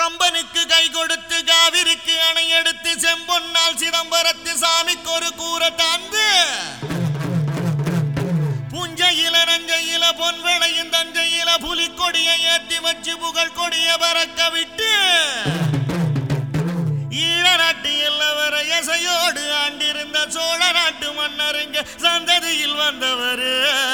கம்பனுக்கு கை கொடுத்து காவிரிக்கு அணை எடுத்து செம்பொன்னால் சிதம்பரத்து சாமிக்கு ஒரு கூரை தாந்து புஞ்சையில நஞ்சையில பொன் விளையும் தஞ்சையில புலிக்கொடியை ஏத்தி வச்சு புகழ் கொடிய பறக்க விட்டு ஈழ நாட்டு எல்லவர இசையோடு ஆண்டிருந்த சோழ நாட்டு மன்னருங்க சந்ததியில் வந்தவரு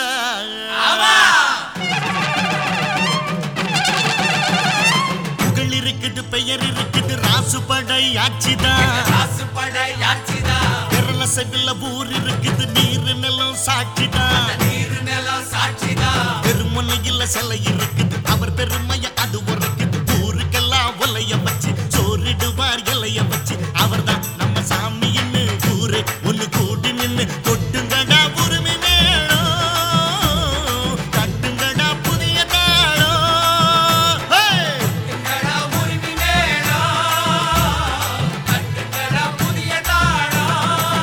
புகழ் இருக்குது பெயர் இருக்குது ராசுபடை ஆட்சிதான் ராசுபடை ஆட்சிதான் விரல செவில ஊர் இருக்குது நீர் நிலம் சாட்சிதான் நீர் நிலம் சாட்சிதான் பெருமனையில் சிலை இருக்குது அவர் பெருமைய அது உரைக்குது ஊருக்கெல்லாம் ஒலைய வச்சு சோறிடுவார் இலைய வச்சு அவர்தான் நம்ம சாமின்னு ஊரு ஒண்ணு கூடி நின்னு கொட்டுங்கடா உரிமை மேளம் கட்டுங்கடா புதிய தாளம் ஹே! கட்டுங்கடா உரிமை மேளம் கட்டுங்கடா புதிய தாளம்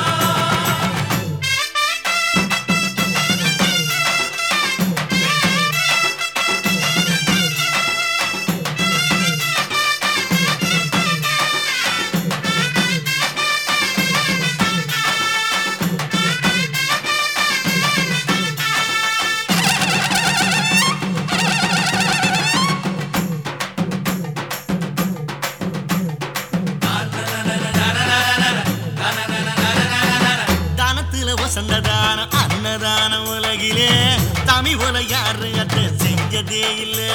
தானத்துல வசந்ததான அன்னதான உலகிலே தமிழ் உல யாரு அதை செஞ்சதே இல்லை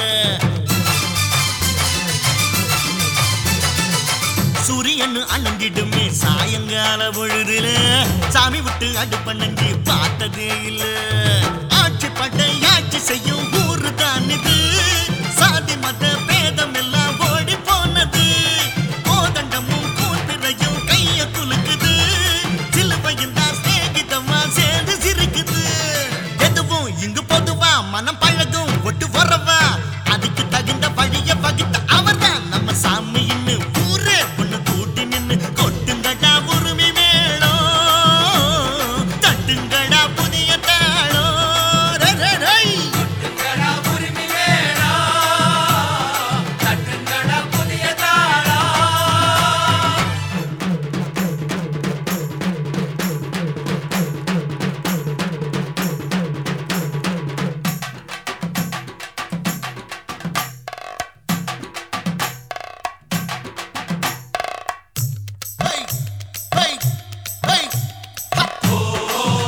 சூரியன் அணங்கிடுமே சாயங்கால பொழுதுல சாமி விட்டு அடுப்பண்ணங்கி பார்த்ததே இல்ல ஆட்சி பட்டை ஆட்சி செய்யும் ஊரு தான் இது சாதி மத பேதம் எல்லாம் ஓடி போனது கோதண்டமும் கூப்பிரையும் கைய குலுக்குது சிலுவையும் தான் சிநேகிதமா சேர்ந்து சிரிக்குது எதுவும் இங்கு பொதுவா மனம் பழகும் ஒட்டு வரவா அதுக்கு தகுந்த வழிய வகுத்த அவர்தான் நம்ம சாமின்னு ஊரே ஒண்ணு கூட்டி நின்னு கொட்டுங்கடா உரிமை மேளம் தட்டுங்கடா புதிய தாளம் ரே, ரே, ரே. கட்டுங்கடா உரிமை மேளம் கட்டுங்கடா புதிய தாளம் ஹை, ஹை, ஹை, ஹா.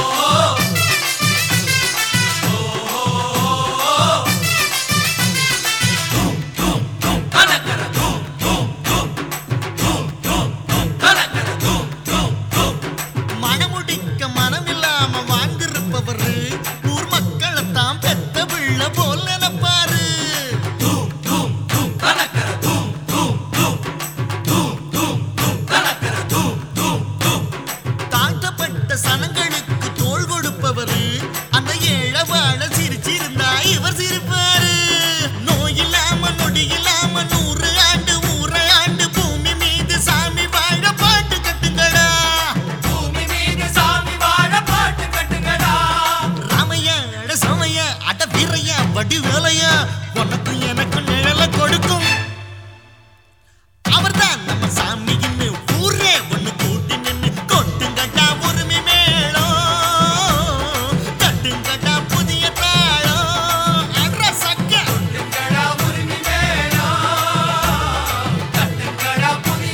கனகர தூம் தூம் தூம் தூம் தூம் தூம் கனகர தூம் தூம் தூம் மனமுடிக்க மனமில்லாம வாழ்ந்திருப்பவரு ஊர் மக்களைத்தான் பெத்த பிள்ளை போல் நினைப்பாரு தூம் தூம் தூம் கனகர தூம் தூம் தூம் தூம் தூம் தூம் கனகர தூம் தூம் தூம் தாழ்த்தப்பட்ட சனங்களுக்கு தோள் கொடுப்பவரு அந்த ஏழை வாழ சிரிச்சிருந்தா இவர் சிரிப்பாரு நோய் இல்லாம நொடி இல்லாம நூறு ஆண்டு ஊரை ஆண்டு பூமி மீது சாமி வாழ பாட்டு கட்டுங்கடா பூமி மீது சாமி வாழ பாட்டு கட்டுங்கடா ராமையா அட சமைய அட வீரையா வடி வேலையா உனக்கு எனக்கு நிழல கொடுக்கும் அவர்தான் நம்ம சாமி இன்னு ஊரே ஒண்ணு கூட்டி நின்னு கொட்டுங்கடா உரிமை மேளம் தட்டுங்கடா புதிய தாளம் அட்ர சக்க கட்டுங்கடா உரிமை மேளம் கட்டுங்கடா புதிய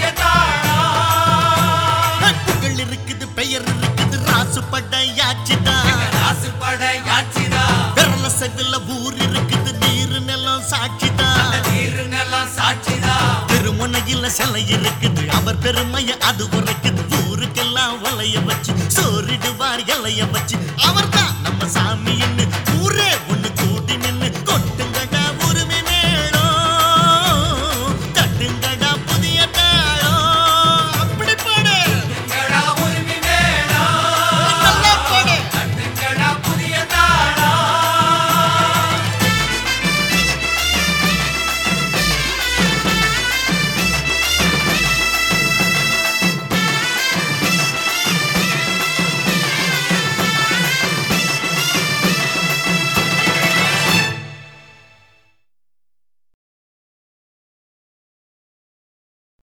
தாளம் புகழ் இருக்குது பெயர் இருக்குது ராசு படையாச்சுதான் ராசுபடை ஆட்சிதான் விரல செவில ஊர் இருக்குது நீர் நிலம் சாட்சிதான் நீர் நிலம் சாட்சிதான் திருமுனையில சிலை இருக்குது அவர் பெருமைய அது உரைக்குது ஊருக்கெல்லாம் வலைய வச்சு சோறிடுவார் இலைய வச்சு அவர்தான் நம்ம சாமின்னு ஊரே ஒண்ணு கூடி